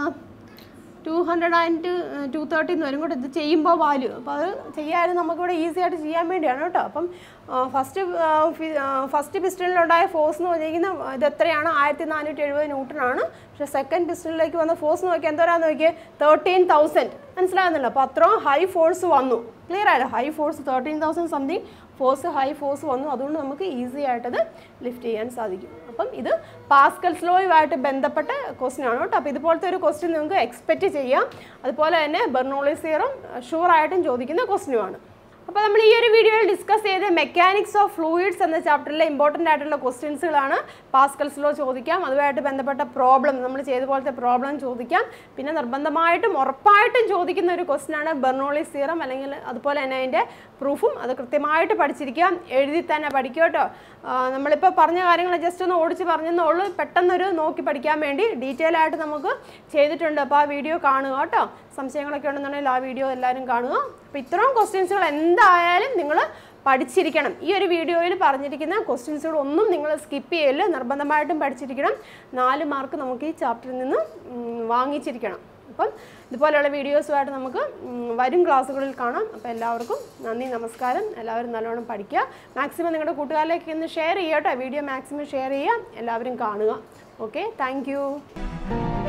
two hundred and two thirty എന്ന് വരും കൂടെ ഇത് ചെയ്യുമ്പോൾ വാല്യൂ അപ്പോൾ അത് ചെയ്യാനും നമുക്കിവിടെ ഈസി ആയിട്ട് ചെയ്യാൻ വേണ്ടിയാണ് കേട്ടോ അപ്പം ഫസ്റ്റ് ഫസ്റ്റ് പിസ്റ്റണിലുണ്ടായ ഫോഴ്സ് എന്ന് പറഞ്ഞിരിക്കുന്നത് ഇത് എത്രയാണ് ആയിരത്തി നാനൂറ്റി എഴുപത് ന്യൂട്ടനാണ് പക്ഷേ സെക്കൻഡ് പിസ്റ്റണിലേക്ക് വന്ന ഫോഴ്സ് നോക്കിയാൽ എന്തോരാന്ന് നോക്കിയാൽ തേർട്ടീൻ തൗസൻഡ് മനസ്സിലാകുന്നില്ല അപ്പോൾ അത്രയും ഹൈ ഫോഴ്സ് വന്നു ക്ലിയർ ആയല്ലോ high force thirteen thousand something force high force വന്നു അതുകൊണ്ട് നമുക്ക് ഈസി ആയിട്ടത് ലിഫ്റ്റ് ചെയ്യാൻ സാധിക്കും അപ്പം ഇത് പാസ്കൽ സ്ലോയുമായിട്ട് ബന്ധപ്പെട്ട ക്വസ്റ്റ്യൻ ആണ് കേട്ടോ അപ്പോൾ ഇതുപോലത്തെ ഒരു ക്വസ്റ്റ്യൻ നിങ്ങൾക്ക് എക്സ്പെക്റ്റ് ചെയ്യാം അതുപോലെ തന്നെ ബെർണോളിസിയറും ഷുവറായിട്ടും ചോദിക്കുന്ന ക്വസ്റ്റ്യനുമാണ് അപ്പോൾ നമ്മൾ ഈ ഒരു വീഡിയോയിൽ ഡിസ്കസ് ചെയ്ത മെക്കാനിക്സ് ഓഫ് ഫ്ലൂയിഡ്സ് എന്ന ചാപ്റ്ററിലെ ഇമ്പോർട്ടൻ്റ് ആയിട്ടുള്ള ക്വസ്റ്റ്യൻസുകളാണ് പാസ്കൽസ് ലോ ചോദിക്കാം അതുമായിട്ട് ബന്ധപ്പെട്ട പ്രോബ്ലം നമ്മൾ ചെയ്ത പോലത്തെ പ്രോബ്ലം ചോദിക്കാം പിന്നെ നിർബന്ധമായിട്ടും ഉറപ്പായിട്ടും ചോദിക്കുന്ന ഒരു ക്വസ്റ്റ്യൻ ആണ് ബെർണോളി സീറം അല്ലെങ്കിൽ അതുപോലെ തന്നെ അതിൻ്റെ പ്രൂഫും അത് കൃത്യമായിട്ട് പഠിച്ചിരിക്കാം എഴുതി തന്നെ പഠിക്കുക കേട്ടോ ആ, നമ്മളിപ്പോൾ പറഞ്ഞ കാര്യങ്ങൾ ജസ്റ്റ് ഒന്ന് ഓടിച്ച് പറഞ്ഞെന്നേ ഉള്ളൂ പെട്ടെന്നൊരു നോക്കി പഠിക്കാൻ വേണ്ടി ഡീറ്റെയിൽ ആയിട്ട് നമുക്ക് ചെയ്തിട്ടുണ്ട് അപ്പോൾ ആ വീഡിയോ കാണുക കേട്ടോ സംശയങ്ങളൊക്കെ ഉണ്ടെന്നുണ്ടെങ്കിൽ ആ വീഡിയോ എല്ലാവരും കാണുക അപ്പോൾ ഇത്രയും ക്വസ്റ്റ്യൻസുകൾ എന്തായാലും നിങ്ങൾ പഠിച്ചിരിക്കണം ഈ ഒരു വീഡിയോയിൽ പറഞ്ഞിരിക്കുന്ന ക്വസ്റ്റ്യൻസുകൾ ഒന്നും നിങ്ങൾ സ്കിപ്പ് ചെയ്യല് നിർബന്ധമായിട്ടും പഠിച്ചിരിക്കണം നാല് മാർക്ക് നമുക്ക് ഈ ചാപ്റ്ററിൽ നിന്ന് ഉം, വാങ്ങിച്ചിരിക്കണം അപ്പം ഇതുപോലെയുള്ള വീഡിയോസുമായിട്ട് നമുക്ക് ഉം, വരും ക്ലാസ്സുകളിൽ കാണാം അപ്പോൾ എല്ലാവർക്കും നന്ദി നമസ്കാരം എല്ലാവരും നല്ലോണം പഠിക്കുക മാക്സിമം നിങ്ങളുടെ കൂട്ടുകാരിലേക്ക് ഇന്ന് ഷെയർ ചെയ്യുക കേട്ടോ വീഡിയോ മാക്സിമം ഷെയർ ചെയ്യുക എല്ലാവരും കാണുക ഓക്കെ താങ്ക്